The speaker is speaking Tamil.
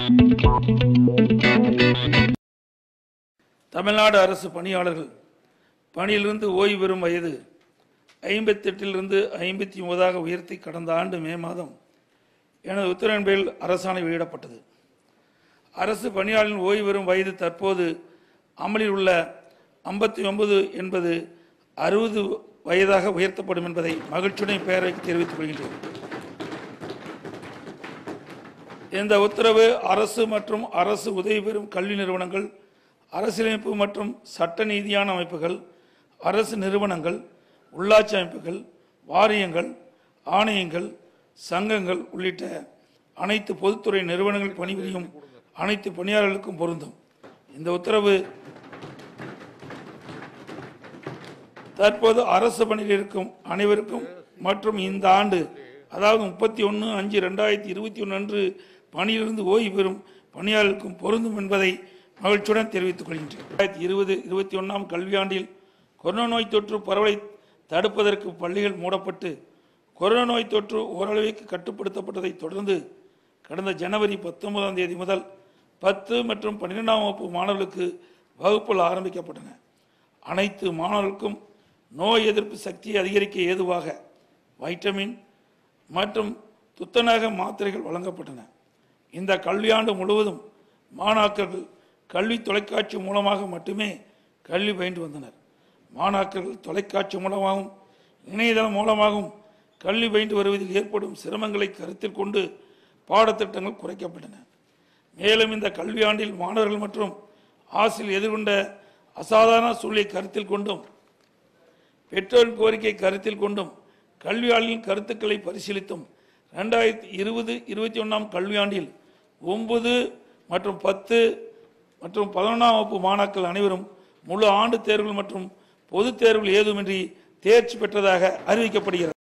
தமிழ்நாடு அரசு பணியாளர்கள் பணியிலிருந்து ஓய்வு பெறும் வயது ஐம்பத்தெட்டிலிருந்து ஐம்பத்தி ஒன்பதாக உயர்த்தி கடந்த ஆண்டு மே மாதம் எனது உத்தரவின் பேரில் அரசாணை வெளியிடப்பட்டது அரசு பணியாளரின் ஓய்வு பெறும் வயது தற்போது அமலில் உள்ள ஐம்பத்தி ஒன்பது என்பது அறுபது வயதாக உயர்த்தப்படும் என்பதை மகிழ்ச்சியுடன் பேரவைக்கு தெரிவித்துக் கொள்கின்றேன் இந்த உத்தரவு அரசு மற்றும் அரசு உதவி பெறும் கல்வி நிறுவனங்கள் அரசியலமைப்பு மற்றும் சட்ட நீதியான அமைப்புகள் அரசு நிறுவனங்கள் உள்ளாட்சி அமைப்புகள் வாரியங்கள் ஆணையங்கள் சங்கங்கள் உள்ளிட்ட அனைத்து பொதுத்துறை நிறுவனங்கள் பணிபுரியும் அனைத்து பணியாளர்களுக்கும் பொருந்தும் இந்த உத்தரவு தற்போது அரசு பணியில் இருக்கும் அனைவருக்கும் மற்றும் இந்த ஆண்டு அதாவது முப்பத்தி ஒன்று அஞ்சு ரெண்டாயிரத்தி இருபத்தி ஒன்று அன்று பணியிலிருந்து ஓய்வு பெறும் பணியாளர்களுக்கும் பொருந்தும் என்பதை மகிழ்ச்சியுடன் தெரிவித்துக் கொள்கின்றேன் ரெண்டாயிரத்தி இருபது இருபத்தி ஒன்றாம் கல்வியாண்டில் கொரோனா நோய் தொற்று பரவலை தடுப்பதற்கு பள்ளிகள் மூடப்பட்டு கொரோனா நோய் தொற்று ஓரளவிற்கு கட்டுப்படுத்தப்பட்டதை தொடர்ந்து கடந்த ஜனவரி பத்தொன்பதாம் தேதி முதல் பத்து மற்றும் பன்னிரெண்டாம் வகுப்பு மாணவர்களுக்கு வகுப்புகள் ஆரம்பிக்கப்பட்டன அனைத்து மாணவர்களுக்கும் நோய் எதிர்ப்பு சக்தியை அதிகரிக்க ஏதுவாக வைட்டமின் மற்றும் துத்தநாக மாத்திரைகள் வழங்கப்பட்டன இந்த கல்வியாண்டு முழுவதும் மாணாக்கர்கள் கல்வி தொலைக்காட்சி மூலமாக மட்டுமே கல்வி பயின்று வந்தனர் மாணாக்கர்கள் தொலைக்காட்சி மூலமாகவும் இணையதளம் மூலமாகவும் கல்வி பயின்று வருவதில் ஏற்படும் சிரமங்களை கருத்தில் கொண்டு பாடத்திட்டங்கள் குறைக்கப்பட்டன மேலும் இந்த கல்வியாண்டில் மாணவர்கள் மற்றும் ஆசிரியர் எதிர்கொண்ட அசாதாரண சூழலை கருத்தில் கொண்டும் பெற்றோரின் கோரிக்கை கருத்தில் கொண்டும் கல்வியாளர்களின் கருத்துக்களை பரிசீலித்தும் ரெண்டாயிரத்தி இருபது இருபத்தி ஒன்றாம் கல்வியாண்டில் ஒன்பது மற்றும் பத்து மற்றும் பதினொன்றாம் வகுப்பு மாணாக்கள் அனைவரும் முழு ஆண்டு தேர்வுகள் மற்றும் பொதுத் தேர்வுகள் ஏதுமின்றி தேர்ச்சி பெற்றதாக அறிவிக்கப்படுகிறது